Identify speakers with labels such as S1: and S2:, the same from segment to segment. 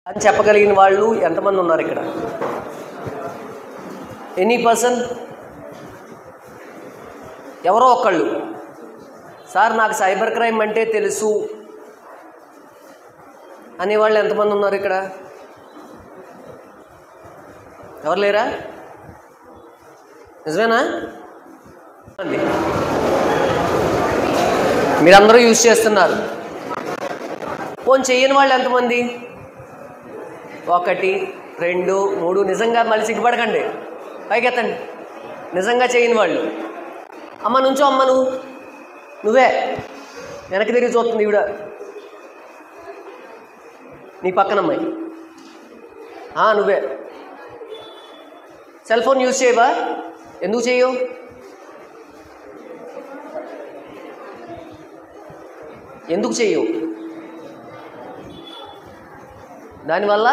S1: అని చెప్పగలిగిన వాళ్ళు ఎంతమంది ఉన్నారు ఇక్కడ ఎనీ పర్సన్ ఎవరో ఒకళ్ళు సార్ నాకు సైబర్ క్రైమ్ అంటే తెలుసు అనేవాళ్ళు ఎంతమంది ఉన్నారు ఇక్కడ ఎవరు లేరా నిజమేనా అండి మీరందరూ యూజ్ చేస్తున్నారు ఫోన్ చెయ్యని వాళ్ళు ఎంతమంది ఒకటి రెండు మూడు నిజంగా మళ్ళీ సిగ్గుపడకండి పైకెత్తండి నిజంగా చేయని వాళ్ళు అమ్మ నుంచో అమ్మ నువ్వు నువ్వే వెనక్కి తిరిగి చూస్తుంది ఈవిడ నీ పక్కన అమ్మాయి ఆ, నువ్వే సెల్ ఫోన్ యూజ్ చేయవా ఎందుకు చేయవు ఎందుకు చేయవు దానివల్ల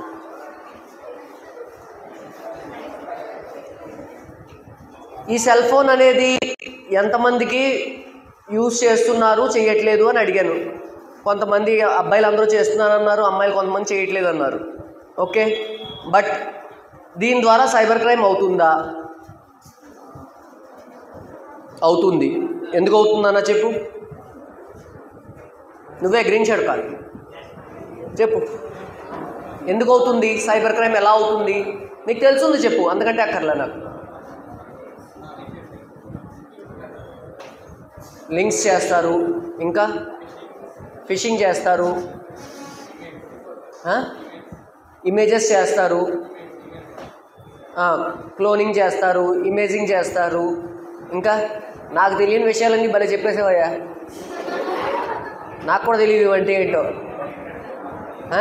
S1: ఈ సెల్ ఫోన్ అనేది ఎంతమందికి యూజ్ చేస్తున్నారు చేయట్లేదు అని అడిగాను కొంతమంది అబ్బాయిలు అందరూ చేస్తున్నారు అన్నారు అమ్మాయిలు కొంతమంది చేయట్లేదు అన్నారు ఓకే బట్ దీని ద్వారా సైబర్ క్రైమ్ అవుతుందా అవుతుంది ఎందుకు అవుతుందన్న చెప్పు నువ్వే గ్రీన్ షర్ట్ కాదు చెప్పు ఎందుకు అవుతుంది సైబర్ క్రైమ్ ఎలా అవుతుంది నీకు తెలుసుంది చెప్పు అందుకంటే అక్కర్లే నాకు లింక్స్ చేస్తారు ఇంకా ఫిషింగ్ చేస్తారు ఇమేజెస్ చేస్తారు క్లోనింగ్ చేస్తారు ఇమేజింగ్ చేస్తారు ఇంకా నాకు తెలియని విషయాలన్నీ భలే చెప్పేసేవయ్యా నాకు కూడా తెలియదు అంటే ఏంటో ఆ?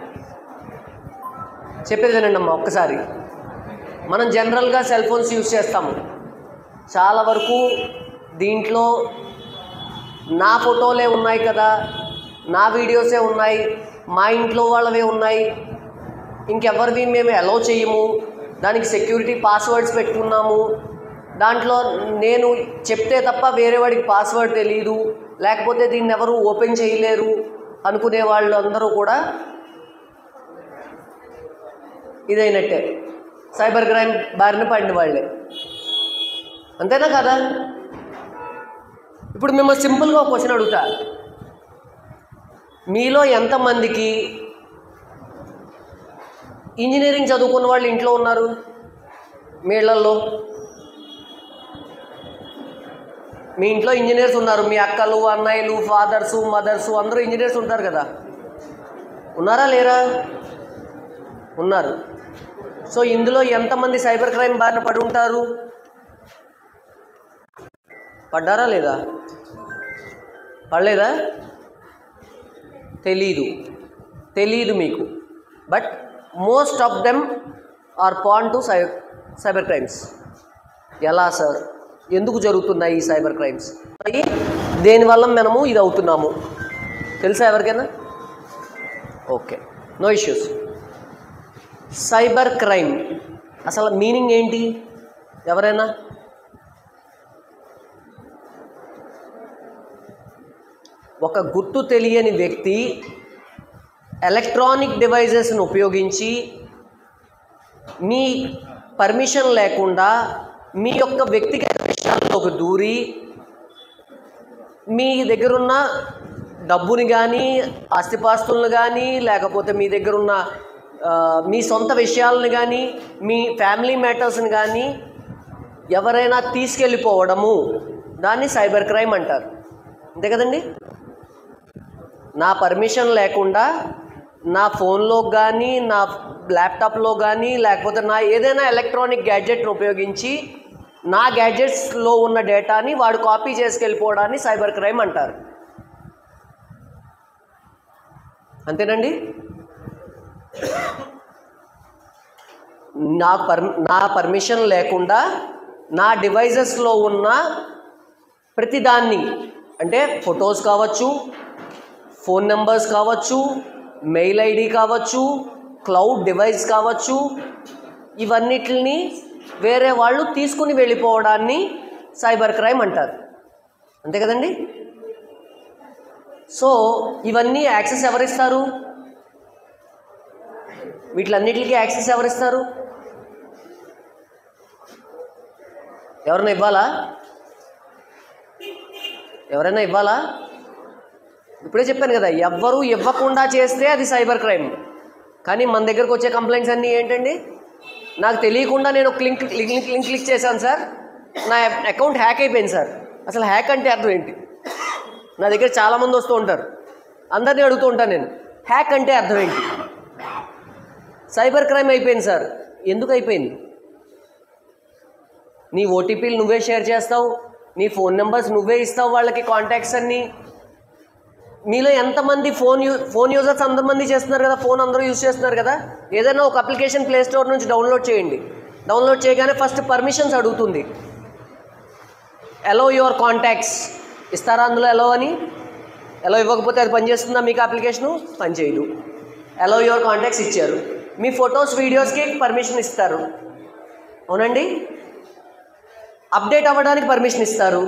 S1: చెప్పేది వినండి అమ్మా ఒక్కసారి మనం జనరల్గా సెల్ ఫోన్స్ యూజ్ చేస్తాము చాలా వరకు దీంట్లో నా ఫోటోలే ఉన్నాయి కదా నా వీడియోసే ఉన్నాయి మా ఇంట్లో వాళ్ళవే ఉన్నాయి ఇంకెవరివి మేము అలౌ చేయము దానికి సెక్యూరిటీ పాస్వర్డ్స్ పెట్టుకున్నాము దాంట్లో నేను చెప్తే తప్ప వేరే వాడికి పాస్వర్డ్ తెలియదు లేకపోతే దీన్ని ఎవరు ఓపెన్ చేయలేరు అనుకునే వాళ్ళు అందరూ కూడా ఇదైనట్టే సైబర్ క్రైమ్ బారిన పడిన వాళ్ళే అంతేనా కదా ఇప్పుడు మిమ్మల్ని సింపుల్గా ఒక క్వశ్చన్ అడుగుతా మీలో ఎంతమందికి ఇంజనీరింగ్ చదువుకున్న వాళ్ళు ఇంట్లో ఉన్నారు మీ ఇళ్లలో మీ ఇంట్లో ఇంజనీర్స్ ఉన్నారు మీ అక్కలు అన్నయ్యలు ఫాదర్సు మదర్సు అందరూ ఇంజనీర్స్ ఉంటారు కదా ఉన్నారా లేరా ఉన్నారు సో ఇందులో ఎంతమంది సైబర్ క్రైమ్ బారిన పడి ఉంటారు పడ్డారా లేదా పడలేదా తెలీదు తెలీదు మీకు but most of them are prone to cy cyber crimes ఎలా సార్ ఎందుకు జరుగుతున్నాయి ఈ సైబర్ క్రైమ్స్ మరి దేనివల్ల మనము ఇది అవుతున్నాము తెలుసా ఎవరికైనా okay no issues cyber crime అసలు మీనింగ్ ఏంటి ఎవరైనా ఒక గుర్తు తెలియని వ్యక్తి ఎలక్ట్రానిక్ డివైజెస్ను ఉపయోగించి మీ పర్మిషన్ లేకుండా మీ యొక్క వ్యక్తిగత విషయాల్లోకి దూరి మీ దగ్గరున్న డబ్బుని కానీ ఆస్తిపాస్తులను కానీ లేకపోతే మీ దగ్గరున్న ఆ, మీ సొంత విషయాలను కానీ మీ ఫ్యామిలీ మ్యాటర్స్ని కానీ ఎవరైనా తీసుకెళ్ళిపోవడము దాన్ని సైబర్ క్రైమ్ అంటారు అంతే కదండి నా పర్మిషన్ లేకుండా నా ఫోన్లో కానీ నా ల్యాప్టాప్లో కానీ లేకపోతే నా ఏదైనా ఎలక్ట్రానిక్ గ్యాడ్జెట్ను ఉపయోగించి నా గ్యాడ్జెట్స్లో ఉన్న డేటాని వాడు కాపీ చేసుకెళ్ళిపోవడాన్ని సైబర్ క్రైమ్ అంటారు అంతేనండి నా పర్ నా పర్మిషన్ లేకుండా నా డివైజెస్లో ఉన్న ప్రతిదాన్ని అంటే ఫొటోస్ కావచ్చు ఫోన్ నెంబర్స్ కావచ్చు మెయిల్ ఐడి కావచ్చు క్లౌడ్ డివైస్ కావచ్చు ఇవన్నిటిని వేరే వాళ్ళు తీసుకుని వెళ్ళిపోవడాన్ని సైబర్ క్రైమ్ అంటారు అంతే కదండి సో ఇవన్నీ యాక్సెస్ ఎవరిస్తారు వీటిలన్నిటికీ యాక్సెస్ ఎవరిస్తారు ఎవరైనా ఇవ్వాలా ఎవరైనా ఇవ్వాలా ఇప్పుడే చెప్పాను కదా ఎవ్వరూ ఇవ్వకుండా చేస్తే అది సైబర్ క్రైమ్ కానీ మన దగ్గరకు వచ్చే కంప్లైంట్స్ అన్నీ ఏంటండి నాకు తెలియకుండా నేను ఒక లింక్ లింక్ లింక్ క్లిక్ చేశాను సార్ నా అకౌంట్ హ్యాక్ అయిపోయింది సార్ అసలు హ్యాక్ అంటే అర్థం ఏంటి నా దగ్గర చాలామంది వస్తూ ఉంటారు అందరినీ అడుగుతూ ఉంటాను నేను హ్యాక్ అంటే అర్థం ఏంటి సైబర్ క్రైమ్ అయిపోయింది సార్ ఎందుకు అయిపోయింది నీ ఓటీపీలు నువ్వే షేర్ చేస్తావు నీ ఫోన్ నెంబర్స్ నువ్వే ఇస్తావు వాళ్ళకి కాంటాక్ట్స్ అన్నీ మీలో ఎంతమంది ఫోన్ యూ ఫోన్ యూజర్స్ అందరి మంది చేస్తున్నారు కదా ఫోన్ అందరూ యూజ్ చేస్తున్నారు కదా ఏదైనా ఒక అప్లికేషన్ ప్లే స్టోర్ నుంచి డౌన్లోడ్ చేయండి డౌన్లోడ్ చేయగానే ఫస్ట్ పర్మిషన్స్ అడుగుతుంది ఎలో యువర్ కాంటాక్ట్స్ ఇస్తారా అందులో ఎలో అని ఎలో ఇవ్వకపోతే అది పనిచేస్తుందా మీకు అప్లికేషను పనిచేయదు ఎలో యువర్ కాంటాక్ట్స్ ఇచ్చారు మీ ఫొటోస్ వీడియోస్కి పర్మిషన్ ఇస్తారు అవునండి అప్డేట్ అవ్వడానికి పర్మిషన్ ఇస్తారు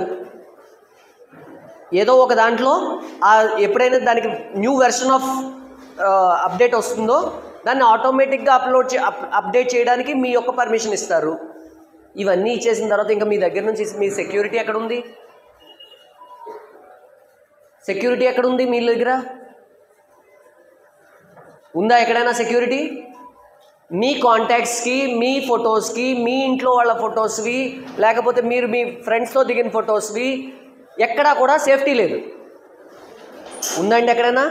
S1: ఏదో ఒక దాంట్లో ఆ ఎప్పుడైనా దానికి న్యూ వెర్షన్ ఆఫ్ అప్డేట్ వస్తుందో దాన్ని ఆటోమేటిక్గా అప్లోడ్ చే అప్ అప్డేట్ చేయడానికి మీ యొక్క పర్మిషన్ ఇస్తారు ఇవన్నీ ఇచ్చేసిన తర్వాత ఇంకా మీ దగ్గర నుంచి మీ సెక్యూరిటీ ఎక్కడ ఉంది సెక్యూరిటీ ఎక్కడ ఉంది మీ దగ్గర ఉందా ఎక్కడైనా సెక్యూరిటీ మీ కాంటాక్ట్స్కి మీ ఫొటోస్కి మీ ఇంట్లో వాళ్ళ ఫొటోస్వి లేకపోతే మీరు మీ ఫ్రెండ్స్తో దిగిన ఫొటోస్వి ఎక్కడా కూడా సేఫ్టీ లేదు ఉందండి ఎక్కడైనా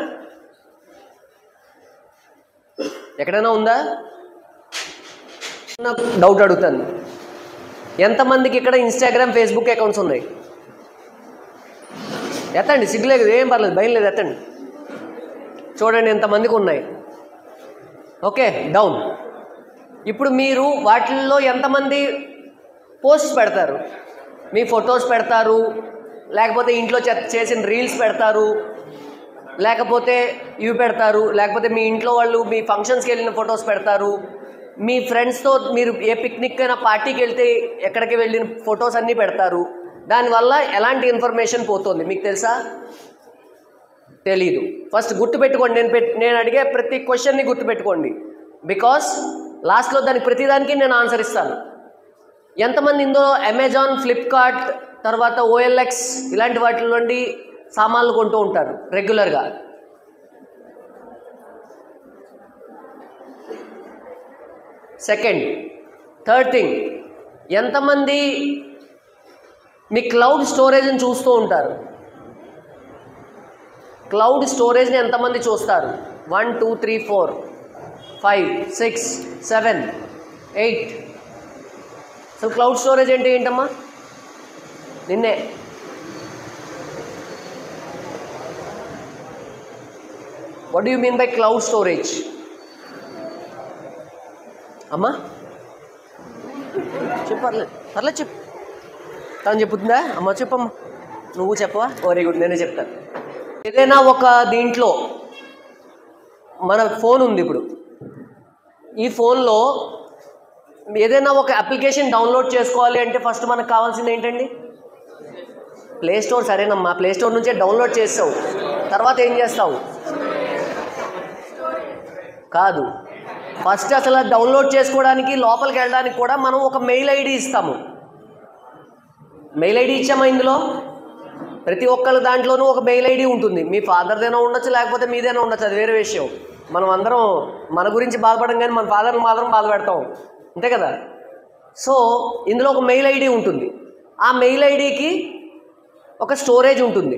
S1: ఎక్కడైనా ఉందా నాకు డౌట్ అడుగుతాను ఎంతమందికి ఇక్కడ ఇన్స్టాగ్రామ్ ఫేస్బుక్ అకౌంట్స్ ఉన్నాయి ఎత్తండి సిగ్గులేదు ఏం పర్లేదు భయం లేదు ఎత్తండి చూడండి ఎంతమందికి ఉన్నాయి ఓకే డౌన్ ఇప్పుడు మీరు వాటిల్లో ఎంతమంది పోస్ట్స్ పెడతారు మీ ఫొటోస్ పెడతారు లేకపోతే ఇంట్లో చే- చేసిన రీల్స్ పెడతారు లేకపోతే ఇవి పెడతారు లేకపోతే మీ ఇంట్లో వాళ్ళు మీ ఫంక్షన్స్కి వెళ్ళిన ఫొటోస్ పెడతారు మీ ఫ్రెండ్స్తో మీరు ఏ పిక్నిక్ అయినా పార్టీకి వెళ్తే ఎక్కడికి వెళ్ళిన ఫొటోస్ అన్నీ పెడతారు దానివల్ల ఎలాంటి ఇన్ఫర్మేషన్ పోతుంది మీకు తెలుసా తెలీదు ఫస్ట్ గుర్తుపెట్టుకోండి నేను పెట్ నేను అడిగే ప్రతి క్వశ్చన్ని గుర్తుపెట్టుకోండి బికాస్ లాస్ట్లో దానికి ప్రతిదానికి నేను ఆన్సర్ ఇస్తాను ఎంతమంది ఇందులో అమెజాన్ ఫ్లిప్కార్ట్ తర్వాత ఓఎల్ఎక్స్ ఇలాంటి వాటి నుండి సామాన్లు కొంటూ ఉంటారు రెగ్యులర్గా సెకండ్ థర్డ్ థింగ్ ఎంతమంది మీ క్లౌడ్ స్టోరేజ్ని చూస్తూ ఉంటారు క్లౌడ్ స్టోరేజ్ని ఎంతమంది చూస్తారు one two three four five six seven eight అసలు క్లౌడ్ స్టోరేజ్ అంటే ఏంటమ్మా నిన్నే what you mean by cloud storage అమ్మా చెప్పు పర్లేదు పర్లేదు చెప్పు తను చెప్పుతుందా అమ్మ చెప్పమ్మా నువ్వు చెప్పవా వెరీ గుడ్ నేనే చెప్తాను ఏదైనా ఒక దీంట్లో మన ఫోన్ ఉంది ఇప్పుడు ఈ ఫోన్లో ఏదైనా ఒక అప్లికేషన్ డౌన్లోడ్ చేసుకోవాలి అంటే ఫస్ట్ మనకు కావాల్సింది ఏంటండి ప్లే స్టోర్ సరేనమ్మా ప్లే స్టోర్ నుంచే డౌన్లోడ్ చేస్తావు తర్వాత ఏం చేస్తావు కాదు ఫస్ట్ అసలు అది డౌన్లోడ్ చేసుకోవడానికి లోపలికి వెళ్ళడానికి కూడా మనం ఒక మెయిల్ ఐడి ఇస్తాము మెయిల్ ఐడి ఇచ్చామా ఇందులో ప్రతి ఒక్కరి దాంట్లోనూ ఒక మెయిల్ ఐడి ఉంటుంది మీ ఫాదర్దైనా ఉండొచ్చు లేకపోతే మీదైనా ఉండొచ్చు అది వేరే విషయం మనం అందరం మన గురించి బాధపడం కానీ మన ఫాదర్ని మాత్రం బాధపెడతాం అంతే కదా సో ఇందులో ఒక మెయిల్ ఐడి ఉంటుంది ఆ మెయిల్ ఐడికి ఒక స్టోరేజ్ ఉంటుంది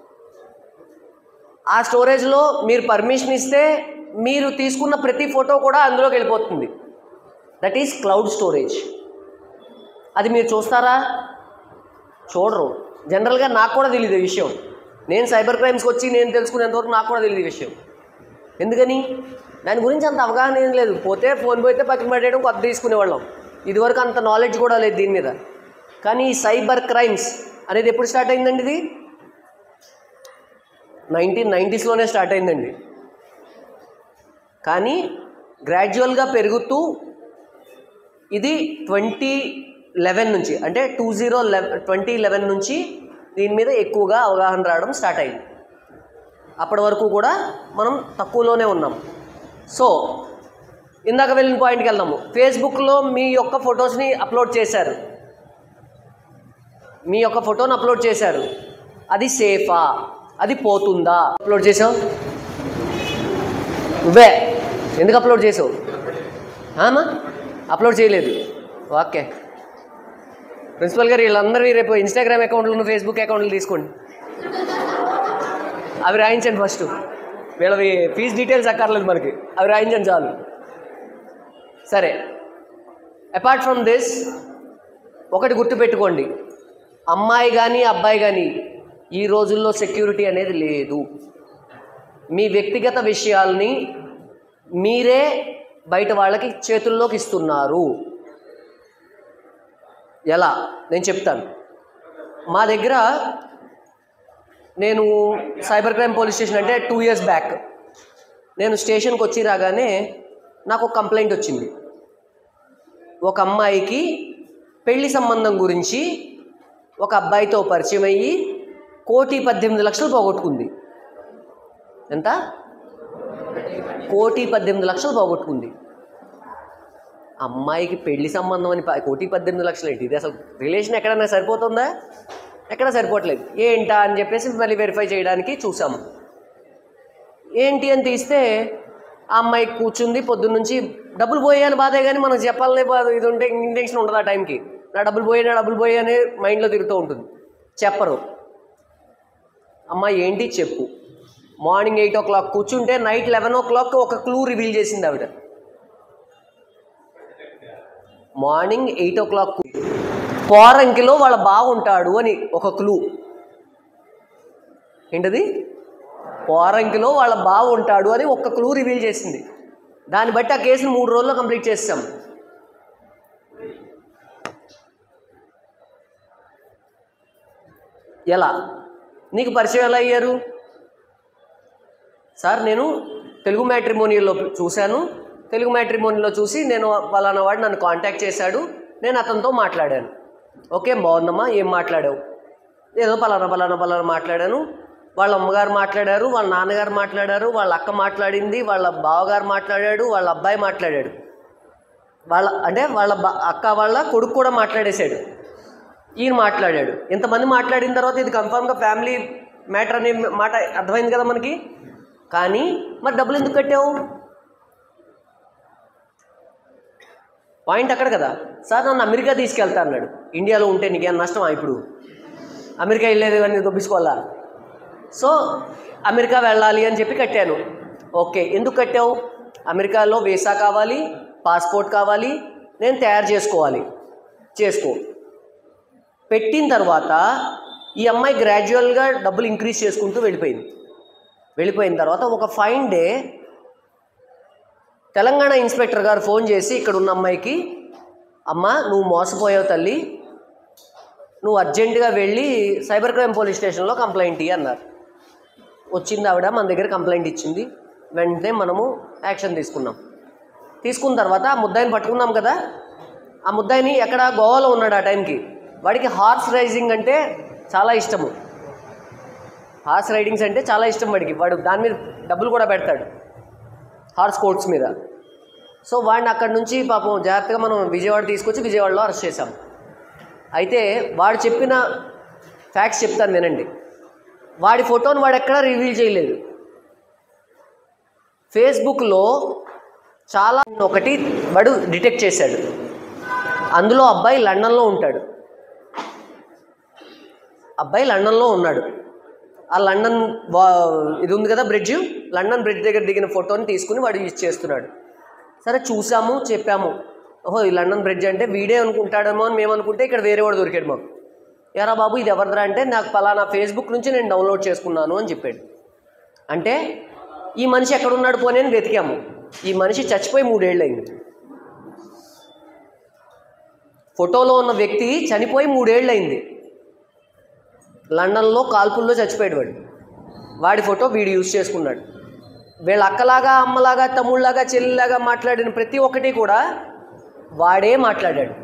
S1: ఆ స్టోరేజ్లో మీరు పర్మిషన్ ఇస్తే మీరు తీసుకున్న ప్రతి ఫోటో కూడా అందులోకి వెళ్ళిపోతుంది దట్ ఈస్ క్లౌడ్ స్టోరేజ్ అది మీరు చూస్తారా చూడరు జనరల్గా నాకు కూడా తెలియదు ఈ విషయం నేను సైబర్ క్రైమ్స్కి వచ్చి నేను తెలుసుకునేంతవరకు నాకు కూడా తెలియదు ఈ విషయం ఎందుకని దాని గురించి అంత అవగాహన ఏం లేదు పోతే ఫోన్ పోతే పక్కన పెట్టేయడం కొత్త తీసుకునేవాళ్ళం ఇదివరకు అంత నాలెడ్జ్ కూడా లేదు దీని మీద కానీ ఈ సైబర్ క్రైమ్స్ అనేది ఎప్పుడు స్టార్ట్ అయిందండి ఇది నైన్టీన్ నైంటీస్లోనే స్టార్ట్ అయిందండి కానీ గ్రాడ్యువల్గా పెరుగుతూ ఇది ట్వంటీ లెవెన్ నుంచి అంటే two zero eleven twenty eleven నుంచి దీని మీద ఎక్కువగా అవగాహన రావడం స్టార్ట్ అయింది అప్పటి వరకు కూడా మనం తక్కువలోనే ఉన్నాం సో ఇందాక వెళ్ళిన పాయింట్కి వెళ్దాము ఫేస్బుక్లో మీ యొక్క ఫొటోస్ని అప్లోడ్ చేశారు మీ యొక్క ఫోటోని అప్లోడ్ చేశారు అది సేఫా అది పోతుందా అప్లోడ్ చేసావు నువ్వే ఎందుకు అప్లోడ్ చేసావు ఆమా అప్లోడ్ చేయలేదు ఓకే ప్రిన్సిపల్ గారు వీళ్ళందరూ రేపు ఇన్స్టాగ్రామ్ అకౌంట్లు ఫేస్బుక్ అకౌంట్లు తీసుకోండి అవి రాయించండి ఫస్ట్ వీళ్ళవి ఫీజు డీటెయిల్స్ అక్కర్లేదు మనకి అవి రాయించండి చాలు సరే అపార్ట్ ఫ్రమ్ దిస్ ఒకటి గుర్తుపెట్టుకోండి అమ్మాయి కానీ అబ్బాయి కానీ ఈ రోజుల్లో సెక్యూరిటీ అనేది లేదు మీ వ్యక్తిగత విషయాల్ని మీరే బయట వాళ్ళకి చేతుల్లోకి ఇస్తున్నారు ఎలా నేను చెప్తాను మా దగ్గర నేను సైబర్ క్రైమ్ పోలీస్ స్టేషన్ అంటే టూ ఇయర్స్ బ్యాక్ నేను స్టేషన్కి వచ్చి రాగానే నాకు ఒక కంప్లైంట్ వచ్చింది ఒక అమ్మాయికి పెళ్లి సంబంధం గురించి ఒక అబ్బాయితో పరిచయం అయ్యి కోటి పద్దెనిమిది లక్షలు పోగొట్టుకుంది ఎంత కోటి పద్దెనిమిది లక్షలు పోగొట్టుకుంది అమ్మాయికి పెళ్లి సంబంధం అని ప- కోటి పద్దెనిమిది లక్షలు ఏంటి ఇది అసలు రిలేషన్ ఎక్కడన్నా సరిపోతుందా ఎక్కడ సరిపోవట్లేదు ఏంటా అని చెప్పేసి మళ్ళీ వెరిఫై చేయడానికి చూసాము ఏంటి అని తీస్తే ఆ అమ్మాయి కూర్చుంది పొద్దున్న నుంచి డబ్బులు పోయాయని బాధే కానీ మనకు చెప్పాలనే బాధ ఇది ఉంటే ఇంటెన్షన్ ఉండదు ఆ టైంకి నా డబ్బులు పోయి నా డబ్బులు పోయి అనే మైండ్లో తిరుగుతూ ఉంటుంది చెప్పరు అమ్మాయి ఏంటి చెప్పు మార్నింగ్ ఎయిట్ ఓ క్లాక్ కూర్చుంటే నైట్ లెవెన్ ఓ క్లాక్ ఒక క్లూ రివీల్ చేసింది ఆవిడ మార్నింగ్ ఎయిట్ ఓ క్లాక్ పోరంకిలో వాళ్ళ బాగుంటాడు అని ఒక క్లూ ఏంటది పోరంకిలో వాళ్ళ బావ ఉంటాడు అని ఒక్క క్లూ రివీల్ చేసింది దాన్ని బట్టి ఆ కేసుని మూడు రోజుల్లో కంప్లీట్ చేస్తాం ఎలా నీకు పరిచయం ఎలా అయ్యారు సార్ నేను తెలుగు మ్యాట్రిమోనియల్లో చూశాను తెలుగు మ్యాట్రిమోనియల్లో చూసి నేను పలానా వాడు నన్ను కాంటాక్ట్ చేశాడు నేను అతనితో మాట్లాడాను ఓకే బాగుందమ్మా ఏం మాట్లాడావు ఏదో పలానా పలానా పలానా మాట్లాడాను వాళ్ళ అమ్మగారు మాట్లాడారు వాళ్ళ నాన్నగారు మాట్లాడారు వాళ్ళ అక్క మాట్లాడింది వాళ్ళ బావగారు మాట్లాడాడు వాళ్ళ అబ్బాయి మాట్లాడాడు వాళ్ళ అంటే వాళ్ళ బా అక్క వాళ్ళ కొడుకు కూడా మాట్లాడేశాడు ఈయన మాట్లాడాడు ఇంతమంది మాట్లాడిన తర్వాత ఇది కన్ఫామ్గా ఫ్యామిలీ మ్యాటర్ అనే మాట అర్థమైంది కదా మనకి కానీ మరి డబ్బులు ఎందుకు కట్టావు పాయింట్ అక్కడ కదా సార్ నన్ను అమెరికా తీసుకెళ్తా అన్నాడు ఇండియాలో ఉంటే నీకేం నష్టమా ఇప్పుడు అమెరికా వెళ్ళేది అన్నీ దొబ్బించుకోవాలా సో అమెరికా వెళ్ళాలి అని చెప్పి కట్టాను ఓకే ఎందుకు కట్టావు అమెరికాలో వీసా కావాలి పాస్పోర్ట్ కావాలి నేను తయారు చేసుకోవాలి చేసుకో పెట్టిన తర్వాత ఈ అమ్మాయి గ్రాడ్యువల్గా డబ్బులు ఇంక్రీజ్ చేసుకుంటూ వెళ్ళిపోయింది వెళ్ళిపోయిన తర్వాత ఒక ఫైన్ డే తెలంగాణ ఇన్స్పెక్టర్ గారు ఫోన్ చేసి ఇక్కడ ఉన్న అమ్మాయికి అమ్మ నువ్వు మోసపోయావు తల్లి నువ్వు అర్జెంటుగా వెళ్ళి సైబర్ క్రైమ్ పోలీస్ స్టేషన్లో కంప్లైంట్ ఇయ్యి అన్నారు వచ్చింది ఆవిడ మన దగ్గర కంప్లైంట్ ఇచ్చింది వెంటనే మనము యాక్షన్ తీసుకున్నాం తీసుకున్న తర్వాత ఆ ముద్దాయిని పట్టుకున్నాం కదా ఆ ముద్దాయిని ఎక్కడ గోవాలో ఉన్నాడు ఆ టైంకి వాడికి హార్స్ రైజింగ్ అంటే చాలా ఇష్టము హార్స్ రైడింగ్స్ అంటే చాలా ఇష్టం వాడికి వాడు దాని మీద డబ్బులు కూడా పెడతాడు హార్స్ కోర్ట్స్ మీద సో వాడిని అక్కడి నుంచి పాపం జాగ్రత్తగా మనం విజయవాడ తీసుకొచ్చి విజయవాడలో అరెస్ట్ చేశాం అయితే వాడు చెప్పిన ఫ్యాక్ట్స్ చెప్తాను వినండి వాడి ఫోటోని వాడు ఎక్కడా రివీల్ చేయలేదు ఫేస్బుక్లో చాలా ఒకటి వాడు డిటెక్ట్ చేశాడు అందులో అబ్బాయి లండన్లో ఉంటాడు అబ్బాయి లండన్లో ఉన్నాడు ఆ లండన్ వా ఇది ఉంది కదా బ్రిడ్జ్ లండన్ బ్రిడ్జ్ దగ్గర దిగిన ఫోటోని తీసుకుని వాడు యూజ్ చేస్తున్నాడు సరే చూసాము చెప్పాము ఓహో ఈ లండన్ బ్రిడ్జ్ అంటే వీడే అనుకుంటాడేమో అని మేము అనుకుంటే ఇక్కడ వేరే వాడు దొరికాడు మాకు ఎరా బాబు ఇది ఎవరిదిరా అంటే నాకు పలానా ఫేస్బుక్ నుంచి నేను డౌన్లోడ్ చేసుకున్నాను అని చెప్పాడు అంటే ఈ మనిషి ఎక్కడున్నాడు పోనీ అని వెతికాము ఈ మనిషి చచ్చిపోయి మూడేళ్ళు అయింది ఫోటోలో ఉన్న వ్యక్తి చనిపోయి మూడేళ్ళు అయింది లండన్లో కాల్పుల్లో చచ్చిపోయాడు వాడు వాడి ఫోటో వీడు యూజ్ చేసుకున్నాడు వీళ్ళ అక్కలాగా అమ్మలాగా తమ్ముళ్ళలాగా చెల్లిలాగా మాట్లాడిన ప్రతి ఒక్కటి కూడా వాడే మాట్లాడాడు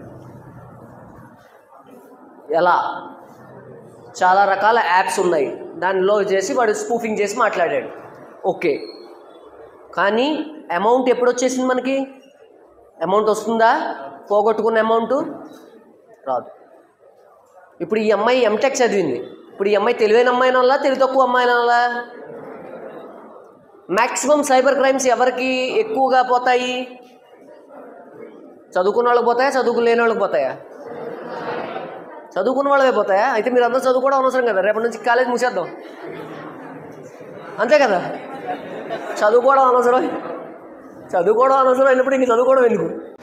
S1: ఎలా చాలా రకాల యాప్స్ ఉన్నాయి దానిలో చేసి వాడు స్పూఫింగ్ చేసి మాట్లాడాడు ఓకే కానీ అమౌంట్ ఎప్పుడు వచ్చేసింది మనకి అమౌంట్ వస్తుందా పోగొట్టుకున్న అమౌంట్ రాదు ఇప్పుడు ఈ అమ్మాయి ఎంటెక్ చదివింది ఇప్పుడు ఈ అమ్మాయి తెలివైన అమ్మాయిన వల్ల తెలివి తక్కువ అమ్మాయిన వల్ల మ్యాక్సిమం సైబర్ క్రైమ్స్ ఎవరికి ఎక్కువగా పోతాయి చదువుకున్న వాళ్ళకి పోతాయా చదువుకులేని వాళ్ళకి పోతాయా చదువుకున్న వాళ్ళకే పోతాయా అయితే మీరు అందరూ చదువుకోవడం అవసరం కదా రేపటి నుంచి కాలేజ్ మూసేద్దాం అంతే కదా చదువుకోవడం అనవసరం చదువుకోవడం అనవసరం అయినప్పుడు ఇంక చదువుకోవడం ఎందుకు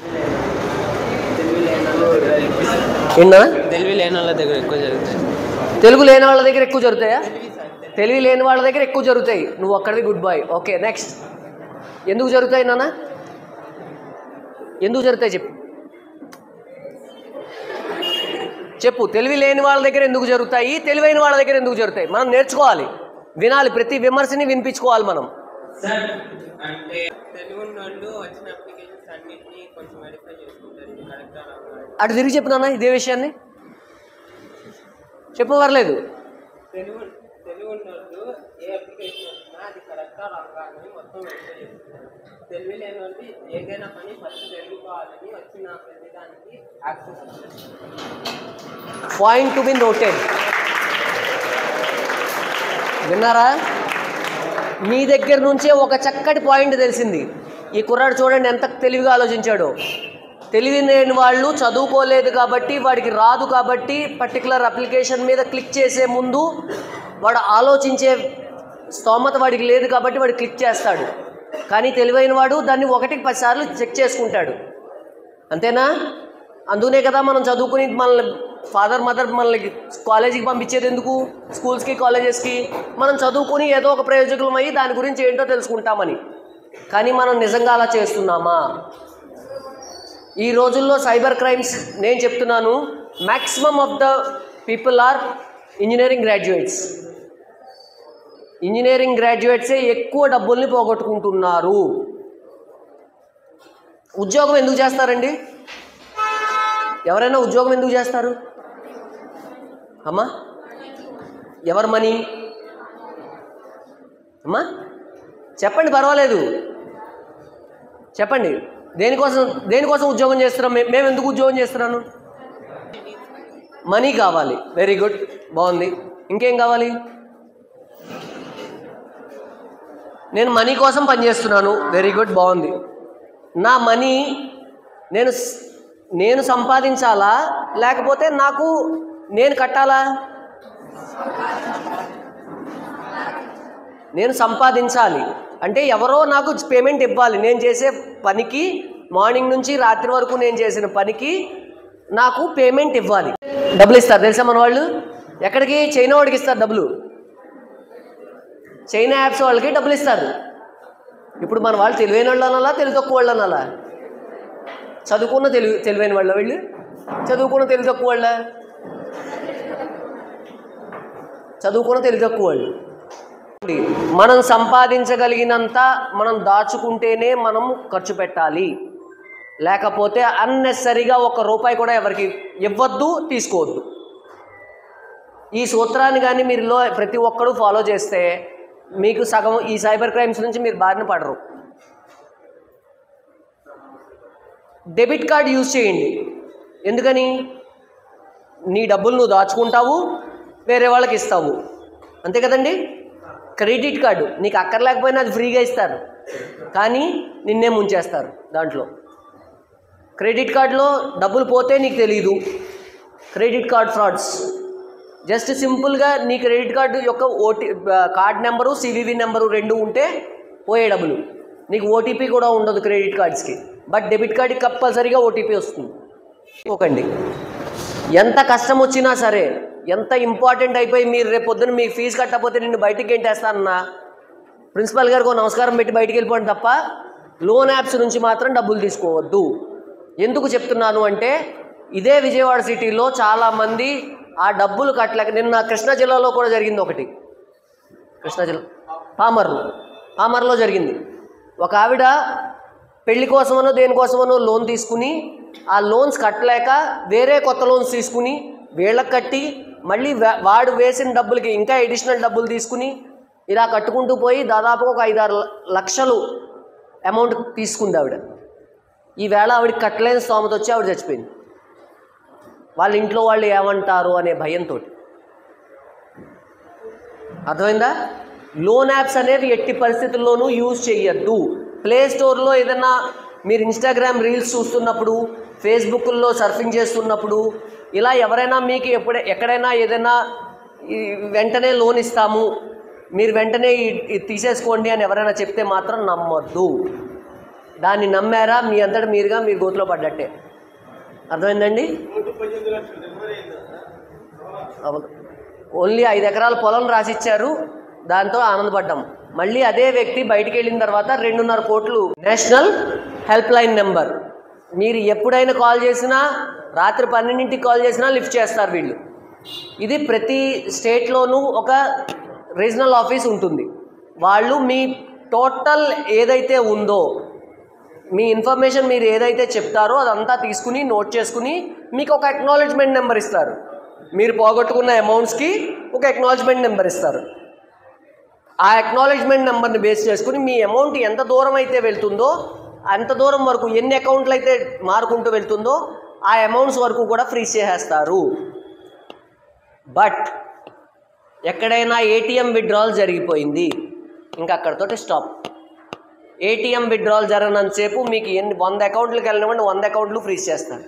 S1: ఏంటా
S2: తెలివి లేని వాళ్ళ దగ్గర ఎక్కువ జరుగుతాయి
S1: తెలుగు లేని వాళ్ళ దగ్గర ఎక్కువ జరుగుతాయా తెలివి లేని వాళ్ళ దగ్గర ఎక్కువ జరుగుతాయి నువ్వు ఒక్కడిది గుడ్ బాయ్ ఓకే నెక్స్ట్ ఎందుకు జరుగుతాయి నాన్న ఎందుకు జరుగుతాయి చెప్పు చెప్పు తెలివి లేని వాళ్ళ దగ్గర ఎందుకు జరుగుతాయి తెలివైన వాళ్ళ దగ్గర ఎందుకు జరుగుతాయి మనం నేర్చుకోవాలి వినాలి ప్రతి విమర్శని వినిపించుకోవాలి మనం
S2: అంటే తెలుగు వాళ్ళు వచ్చిన అప్లికేషన్స్ అన్నిటినీ కొంచెం వెరిఫై చేసుకుంటారు ఇది కరెక్టా
S1: అటు తిరిగి చెప్పు నాన్న ఇదే విషయాన్ని చెప్పు పర్లేదు
S2: తెలుగు తెలుగు వాళ్ళు ఏ అప్లికేషన్ వచ్చినా అది కరెక్టా రాంగా అని మొత్తం వెరిఫై చేసుకుంటారు తెలివి లేని వాళ్ళు ఏదైనా పని ఫస్ట్ తెలుగుకోవాలని వచ్చిన ప్రతిదానికి యాక్సెస్ ఇస్తారు
S1: పాయింట్ టు బి నోటెడ్ విన్నారా మీ దగ్గర నుంచే ఒక చక్కటి పాయింట్ తెలిసింది ఈ కుర్రాడు చూడండి ఎంత తెలివిగా ఆలోచించాడో తెలివి లేని వాళ్ళు చదువుకోలేదు కాబట్టి వాడికి రాదు కాబట్టి పర్టికులర్ అప్లికేషన్ మీద క్లిక్ చేసే ముందు వాడు ఆలోచించే స్తోమత వాడికి లేదు కాబట్టి వాడు క్లిక్ చేస్తాడు కానీ తెలివైన వాడు దాన్ని ఒకటికి పదిసార్లు చెక్ చేసుకుంటాడు అంతేనా అందుకనే కదా మనం చదువుకుని మనల్ని ఫాదర్ మదర్ మనల్ని కాలేజీకి పంపించేది ఎందుకు స్కూల్స్కి కాలేజెస్కి మనం చదువుకుని ఏదో ఒక ప్రయోజకులం అయ్యి దాని గురించి ఏంటో తెలుసుకుంటామని కానీ మనం నిజంగా అలా చేస్తున్నామా ఈ రోజుల్లో సైబర్ క్రైమ్స్ నేను చెప్తున్నాను maximum of the people are engineering graduates engineering గ్రాడ్యుయేట్సే ఎక్కువ డబ్బుల్ని పోగొట్టుకుంటున్నారు ఉద్యోగం ఎందుకు చేస్తారండి ఎవరైనా ఉద్యోగం ఎందుకు చేస్తారు అమ్మా ఎవరు మనీ అమ్మా చెప్పండి పర్వాలేదు చెప్పండి దేనికోసం దేనికోసం ఉద్యోగం చేస్తున్నాం మే- మేము ఎందుకు ఉద్యోగం చేస్తున్నాను మనీ కావాలి వెరీ గుడ్ బాగుంది ఇంకేం కావాలి నేను మనీ కోసం పనిచేస్తున్నాను వెరీ గుడ్ బాగుంది నా మనీ నేను స్- నేను సంపాదించాలా లేకపోతే నాకు నేను కట్టాలా నేను సంపాదించాలి అంటే ఎవరో నాకు పేమెంట్ ఇవ్వాలి నేను చేసే పనికి మార్నింగ్ నుంచి రాత్రి వరకు నేను చేసిన పనికి నాకు పేమెంట్ ఇవ్వాలి డబ్బులు ఇస్తారు తెలుసా మన వాళ్ళు ఎక్కడికి చైనా వాడికి ఇస్తారు డబ్బులు చైనా యాప్స్ వాళ్ళకి డబ్బులు ఇస్తారు ఇప్పుడు మన వాళ్ళు తెలివైన వాళ్ళు అనాలా తెలివి తక్కువ వాళ్ళు అనాలా చదువుకున్న తెలివి తెలివైన వాళ్ళ వీళ్ళు చదువుకున్న తెలివి తక్కువ వాళ్ళ చదువుకున్న తెలివి తక్కువ వాళ్ళు మనం సంపాదించగలిగినంత మనం దాచుకుంటేనే మనం ఖర్చు పెట్టాలి లేకపోతే అన్నెసరిగా ఒక రూపాయి కూడా ఎవరికి ఇవ్వద్దు తీసుకోవద్దు ఈ సూత్రాన్ని కానీ మీరులో ప్రతి ఒక్కరూ ఫాలో చేస్తే మీకు సగం ఈ సైబర్ క్రైమ్స్ నుంచి మీరు బారిన పడరు డెబిట్ కార్డ్ యూజ్ చేయండి ఎందుకని నీ డబ్బులు నువ్వు దాచుకుంటావు వేరే వాళ్ళకి ఇస్తావు అంతే కదండి క్రెడిట్ కార్డు నీకు అక్కర్లేకపోయినా అది ఫ్రీగా ఇస్తారు కానీ నిన్నే ముంచేస్తారు దాంట్లో క్రెడిట్ కార్డులో డబ్బులు పోతే నీకు తెలియదు క్రెడిట్ కార్డ్ ఫ్రాడ్స్ జస్ట్ సింపుల్గా నీ క్రెడిట్ కార్డు యొక్క OT card number CVV number రెండు ఉంటే పోయే డబ్బులు నీకు ఓటీపీ కూడా ఉండదు క్రెడిట్ కార్డ్స్కి బట్ డెబిట్ కార్డ్కి కంపల్సరీగా ఓటీపీ వస్తుంది ఒకండి ఎంత కష్టం వచ్చినా సరే ఎంత ఇంపార్టెంట్ అయిపోయి మీరు రేపు పొద్దున్న మీకు ఫీజు కట్టకపోతే నిన్ను బయటికి గెంటేస్తానన్నా ప్రిన్సిపల్ గారికి ఒక నమస్కారం పెట్టి బయటికి వెళ్ళిపోండి తప్ప లోన్ యాప్స్ నుంచి మాత్రం డబ్బులు తీసుకోవద్దు ఎందుకు చెప్తున్నాను అంటే ఇదే విజయవాడ సిటీలో చాలామంది ఆ డబ్బులు కట్టలేక నిన్న కృష్ణా జిల్లాలో కూడా జరిగింది ఒకటి కృష్ణా జిల్లా పామర్రు పామర్లో జరిగింది ఒక ఆవిడ పెళ్లి కోసమనో దేనికోసమనో లోన్ తీసుకుని ఆ లోన్స్ కట్టలేక వేరే కొత్త లోన్స్ తీసుకుని వీళ్ళకి కట్టి మళ్ళీ వా- వాడు వేసిన డబ్బులకి ఇంకా ఎడిషనల్ డబ్బులు తీసుకుని ఇలా కట్టుకుంటూ పోయి దాదాపు ఒక ఐదారు ల- లక్షలు అమౌంట్ తీసుకుంది ఆవిడ ఈవేళ ఆవిడ కట్టలేని స్తోమత వచ్చి ఆవిడ చచ్చిపోయింది వాళ్ళ ఇంట్లో వాళ్ళు ఏమంటారు అనే భయంతో అర్థమైందా లోన్ యాప్స్ అనేవి ఎట్టి పరిస్థితుల్లోనూ యూజ్ చేయొద్దు ప్లే స్టోర్లో ఏదైనా మీరు ఇన్స్టాగ్రామ్ రీల్స్ చూస్తున్నప్పుడు ఫేస్బుక్లో సర్ఫింగ్ చేస్తున్నప్పుడు ఇలా ఎవరైనా మీకు ఎప్పుడే ఎక్కడైనా ఏదైనా ఈ వెంటనే లోన్ ఇస్తాము మీరు వెంటనే ఈ- ఇది తీసేసుకోండి అని ఎవరైనా చెప్తే మాత్రం నమ్మొద్దు దాన్ని నమ్మారా మీ అంతటా మీరుగా మీరు గోతులో పడ్డట్టే అర్థమైందండి అవును ఓన్లీ ఐదు ఎకరాల పొలం రాసిచ్చారు దాంతో ఆనందపడ్డాం మళ్ళీ అదే వ్యక్తి బయటికి వెళ్ళిన తర్వాత రెండున్నర కోట్లు నేషనల్ హెల్ప్ లైన్ నెంబర్ మీరు ఎప్పుడైనా కాల్ చేసినా రాత్రి పన్నెండింటికి కాల్ చేసినా లిఫ్ట్ చేస్తారు వీళ్ళు ఇది ప్రతి స్టేట్లోనూ ఒక రీజనల్ ఆఫీస్ ఉంటుంది వాళ్ళు మీ టోటల్ ఏదైతే ఉందో మీ ఇన్ఫర్మేషన్ మీరు ఏదైతే చెప్తారో అదంతా తీసుకుని నోట్ చేసుకుని మీకు ఒక అక్నాలెడ్జ్మెంట్ నెంబర్ ఇస్తారు మీరు పోగొట్టుకున్న అమౌంట్స్కి ఒక అక్నాలెడ్జ్మెంట్ నెంబర్ ఇస్తారు ఆ అక్నాలెడ్జ్మెంట్ నెంబర్ని బేస్ చేసుకుని మీ అమౌంట్ ఎంత దూరం అయితే వెళ్తుందో అంత దూరం వరకు ఎన్ని అకౌంట్లు అయితే మారుకుంటూ వెళ్తుందో ఆ అమౌంట్స్ వరకు కూడా ఫ్రీజ్ చేసేస్తారు బట్ ఎక్కడైనా ఏటీఎం విత్డ్రాల్ జరిగిపోయింది ఇంకా అక్కడతోటి స్టాప్ ఏటీఎం విత్డ్రాల్ జరగనంతసేపు మీకు ఎన్ని వంద అకౌంట్లకు వెళ్ళినవ్వండి వంద అకౌంట్లు ఫ్రీజ్ చేస్తారు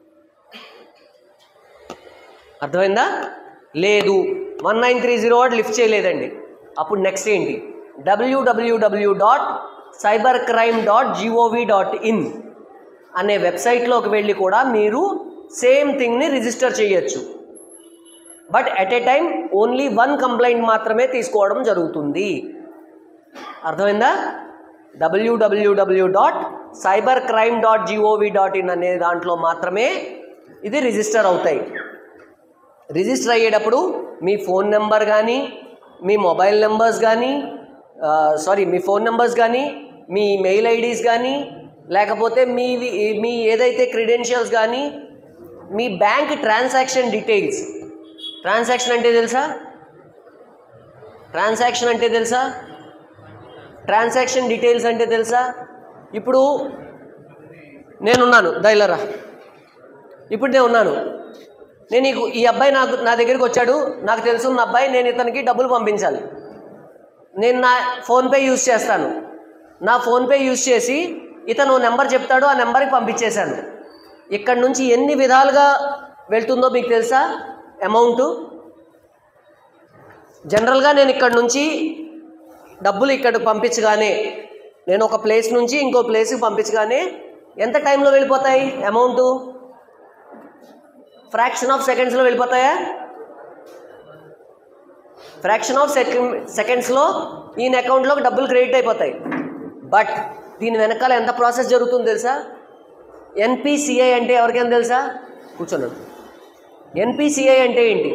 S1: అర్థమైందా లేదు one nine three zero what lift చేయలేదండి అప్పుడు నెక్స్ట్ ఏంటి WWW dot cyber crime dot GOV dot in అనే వెబ్సైట్లోకి వెళ్ళి కూడా మీరు సేమ్ థింగ్ని రిజిస్టర్ చేయొచ్చు but at a time only one complaint మాత్రమే తీసుకోవడం జరుగుతుంది అర్థమైందా WWW dot cyber crime dot GOV dot in అనే దాంట్లో మాత్రమే ఇది రిజిస్టర్ అవుతాయి రిజిస్టర్ అయ్యేటప్పుడు మీ ఫోన్ నెంబర్ కానీ మీ మొబైల్ నెంబర్స్ కానీ సారీ మీ ఫోన్ నెంబర్స్ కానీ మీ మెయిల్ ఐడీస్ కానీ లేకపోతే మీ మీ ఏదైతే క్రిడెన్షియల్స్ కానీ మీ బ్యాంక్ ట్రాన్సాక్షన్ డీటెయిల్స్ ట్రాన్సాక్షన్ అంటే తెలుసా ట్రాన్సాక్షన్ అంటే తెలుసా ట్రాన్సాక్షన్ డీటెయిల్స్ అంటే తెలుసా ఇప్పుడు నేనున్నాను దైలరా ఇప్పుడు నేను ఉన్నాను నేను నీకు ఈ అబ్బాయి నాకు నా దగ్గరికి వచ్చాడు నాకు తెలుసున్న అబ్బాయి నేను ఇతనికి డబ్బులు పంపించాలి నేను నా ఫోన్పే యూజ్ చేస్తాను నా ఫోన్పే యూజ్ చేసి ఇతను నెంబర్ చెప్తాడు ఆ నెంబర్కి పంపించేశాను ఇక్కడ నుంచి ఎన్ని విధాలుగా వెళ్తుందో మీకు తెలుసా అమౌంట్ జనరల్గా నేను ఇక్కడ నుంచి డబ్బులు ఇక్కడికి పంపించగానే నేను ఒక ప్లేస్ నుంచి ఇంకో ప్లేస్కి పంపించగానే ఎంత టైంలో వెళ్ళిపోతాయి అమౌంట్ ఫ్రాక్షన్ ఆఫ్ సెకండ్స్లో వెళ్ళిపోతాయా ఫ్రాక్షన్ ఆఫ్ సెకండ్ సెకండ్స్లో ఈయన అకౌంట్లోకి డబ్బులు క్రెడిట్ అయిపోతాయి బట్ దీని వెనకాల ఎంత ప్రాసెస్ జరుగుతుందో తెలుసా ఎన్పిసిఐ అంటే ఎవరికైనా తెలుసా కూర్చోండి ఎన్పిసిఐ అంటే ఏంటి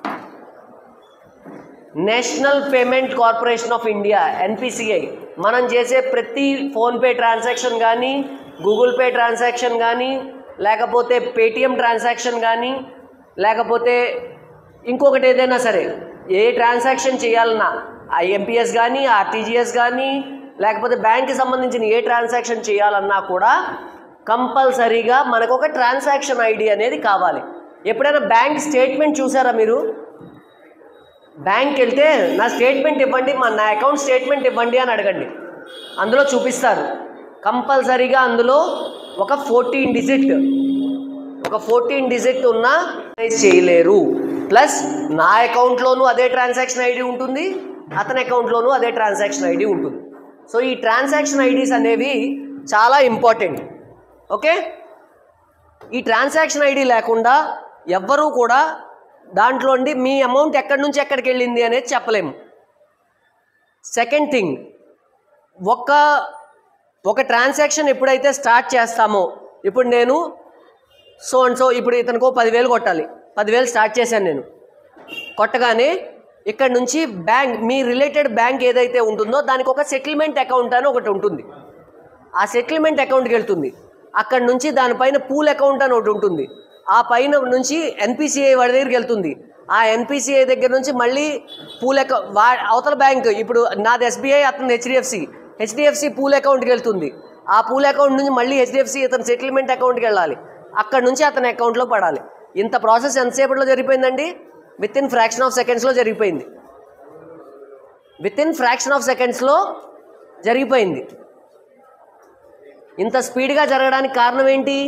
S1: National Payment Corporation of India NPCI మనం చేసే ప్రతి ఫోన్పే ట్రాన్సాక్షన్ కానీ గూగుల్ పే ట్రాన్సాక్షన్ కానీ లేకపోతే పేటిఎం ట్రాన్సాక్షన్ కానీ లేకపోతే ఇంకొకటి ఏదైనా సరే ఏ ట్రాన్సాక్షన్ చేయాలన్నా ఐఎంపిఎస్ కానీ ఆర్టీజీఎస్ కానీ లేకపోతే బ్యాంక్కి సంబంధించిన ఏ ట్రాన్సాక్షన్ చేయాలన్నా కూడా కంపల్సరీగా మనకు ఒక ట్రాన్సాక్షన్ ఐడి అనేది కావాలి ఎప్పుడైనా బ్యాంక్ స్టేట్మెంట్ చూసారా మీరు బ్యాంక్కి వెళ్తే నా స్టేట్మెంట్ ఇవ్వండి మా నా అకౌంట్ స్టేట్మెంట్ ఇవ్వండి అని అడగండి అందులో చూపిస్తారు కంపల్సరీగా అందులో ఒక ఫోర్టీన్ డిజిట్ ఒక ఫోర్టీన్ డిజిట్ ఉన్న చేయలేరు ప్లస్ నా అకౌంట్లోనూ అదే ట్రాన్సాక్షన్ ఐడి ఉంటుంది అతని అకౌంట్లోనూ అదే ట్రాన్సాక్షన్ ఐడి ఉంటుంది సో ఈ ట్రాన్సాక్షన్ ఐడీస్ అనేవి చాలా ఇంపార్టెంట్ ఓకే ఈ ట్రాన్సాక్షన్ ఐడి లేకుండా ఎవ్వరూ కూడా దాంట్లోండి మీ అమౌంట్ ఎక్కడి నుంచి ఎక్కడికి వెళ్ళింది అనేది చెప్పలేము సెకండ్ థింగ్ ఒక ఒక ట్రాన్సాక్షన్ ఎప్పుడైతే స్టార్ట్ చేస్తామో ఇప్పుడు నేను సో అండ్ సో ఇప్పుడు ఇతనికో పదివేలు కొట్టాలి పదివేలు స్టార్ట్ చేశాను నేను కొట్టగానే ఇక్కడ నుంచి బ్యాంక్ మీ రిలేటెడ్ బ్యాంక్ ఏదైతే ఉంటుందో దానికి ఒక సెటిల్మెంట్ అకౌంట్ అని ఒకటి ఉంటుంది ఆ సెటిల్మెంట్ అకౌంట్కి వెళ్తుంది అక్కడ నుంచి దానిపైన పూల్ అకౌంట్ అని ఒకటి ఉంటుంది ఆ పైన నుంచి ఎన్పిసిఐ వాడి దగ్గరికి వెళ్తుంది ఆ ఎన్పిసిఐ దగ్గర నుంచి మళ్ళీ పూల్ అకౌ వా అవతల బ్యాంక్ ఇప్పుడు నాది ఎస్బీఐ అతను హెచ్డిఎఫ్సి హెచ్డిఎఫ్సి పూల్ అకౌంట్కి వెళ్తుంది ఆ పూల్ అకౌంట్ నుంచి మళ్ళీ హెచ్డిఎఫ్సి ఇతను సెటిల్మెంట్ అకౌంట్కి వెళ్ళాలి అక్కడ నుంచి అతని అకౌంట్లో పడాలి ఇంత ప్రాసెస్ ఎంతసేపట్లో జరిగిపోయిందండి విత్ ఇన్ ఫ్రాక్షన్ ఆఫ్ సెకండ్స్లో జరిగిపోయింది విత్ ఇన్ ఫ్రాక్షన్ ఆఫ్ సెకండ్స్లో జరిగిపోయింది ఇంత స్పీడ్గా జరగడానికి కారణం ఏంటి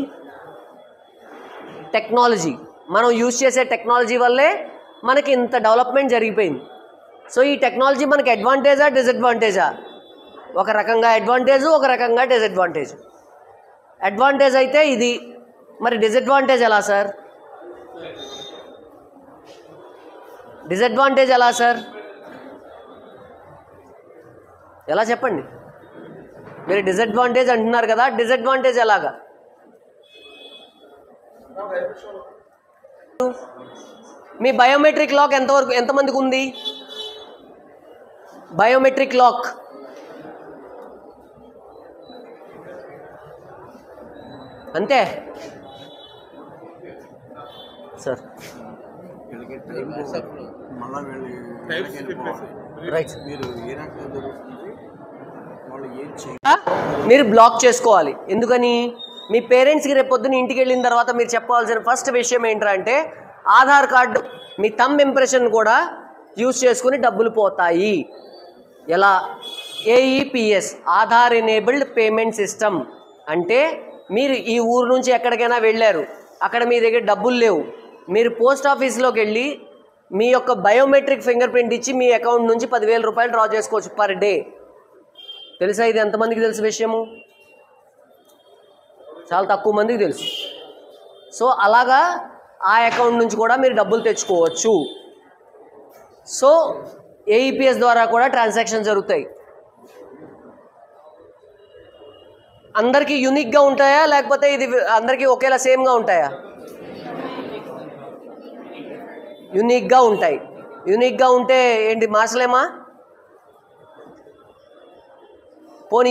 S1: టెక్నాలజీ మనం యూజ్ చేసే టెక్నాలజీ వల్లే మనకి ఇంత డెవలప్మెంట్ జరిగిపోయింది సో ఈ టెక్నాలజీ మనకి అడ్వాంటేజా డిసడ్వాంటేజా ఒక రకంగా అడ్వాంటేజ్ ఒక రకంగా డిసడ్వాంటేజ్ అడ్వాంటేజ్ అయితే ఇది మరి డిసడ్వాంటేజ్ ఎలా సార్ డిసడ్వాంటేజ్ ఎలా సార్ ఎలా చెప్పండి మీరు డిసడ్వాంటేజ్ అంటున్నారు కదా డిసడ్వాంటేజ్ ఎలాగా మీ బయోమెట్రిక్ లాక్ ఎంతవరకు ఎంతమందికి ఉంది బయోమెట్రిక్ లాక్ అంతే సార్
S3: వీళ్ళకి టైం మళ్ళా వీళ్ళు
S4: టైప్స్
S3: వెళ్ళిపోవాలి.
S1: రైట్
S3: మీరు ఏ రకంగా జరుగుతుంది వాళ్ళు ఏం చేయాలి
S1: మీరు బ్లాక్ చేసుకోవాలి ఎందుకని మీ పేరెంట్స్కి రేపు పొద్దున్న ఇంటికి వెళ్ళిన తర్వాత మీరు చెప్పాల్సిన ఫస్ట్ విషయం ఏంట్రా అంటే ఆధార్ కార్డు మీ థమ్ ఇంప్రెషన్ కూడా యూజ్ చేసుకుని డబ్బులు పోతాయి ఎలా AEPS Aadhaar enabled payment system అంటే మీరు ఈ ఊరు నుంచి ఎక్కడికైనా వెళ్ళారు అక్కడ మీ దగ్గర డబ్బులు లేవు మీరు పోస్ట్ ఆఫీస్లోకి వెళ్ళి మీ యొక్క బయోమెట్రిక్ ఫింగర్ ప్రింట్ ఇచ్చి మీ అకౌంట్ నుంచి పదివేల రూపాయలు డ్రా చేసుకోవచ్చు పర్ డే తెలుసా ఇది ఎంతమందికి తెలుసు విషయము చాలా తక్కువ మందికి తెలుసు సో అలాగా ఆ అకౌంట్ నుంచి కూడా మీరు డబ్బులు తెచ్చుకోవచ్చు సో ఏఈపిఎస్ ద్వారా కూడా ట్రాన్సాక్షన్ జరుగుతాయి అందరికీ యూనిక్గా ఉంటాయా లేకపోతే ఇది అందరికీ ఒకేలా సేమ్గా ఉంటాయా యూనిక్గా ఉంటాయి యూనిక్గా ఉంటే ఏంటి మార్చలేమా పోనీ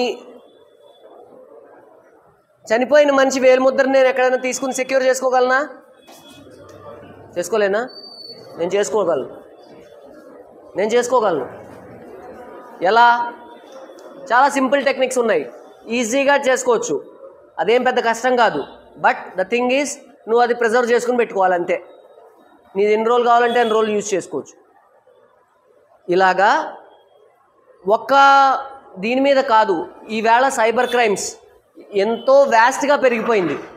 S1: చనిపోయిన మనిషి వేలుముద్ర నేను ఎక్కడైనా తీసుకుని సెక్యూర్ చేసుకోగలనా చేసుకోలేనా నేను చేసుకోగలను నేను చేసుకోగలను ఎలా చాలా సింపుల్ టెక్నిక్స్ ఉన్నాయి ఈజీగా చేసుకోవచ్చు అదేం పెద్ద కష్టం కాదు బట్ ద థింగ్ ఈజ్ నువ్వు అది ప్రిజర్వ్ చేసుకుని పెట్టుకోవాలి అంతే నీది ఎన్ని రోజులు కావాలంటే ఎన్ని రోజులు యూజ్ చేసుకోవచ్చు ఇలాగా ఒక్క దీని మీద కాదు ఈవేళ సైబర్ క్రైమ్స్ ఎంతో వ్యాస్ట్గా పెరిగిపోయింది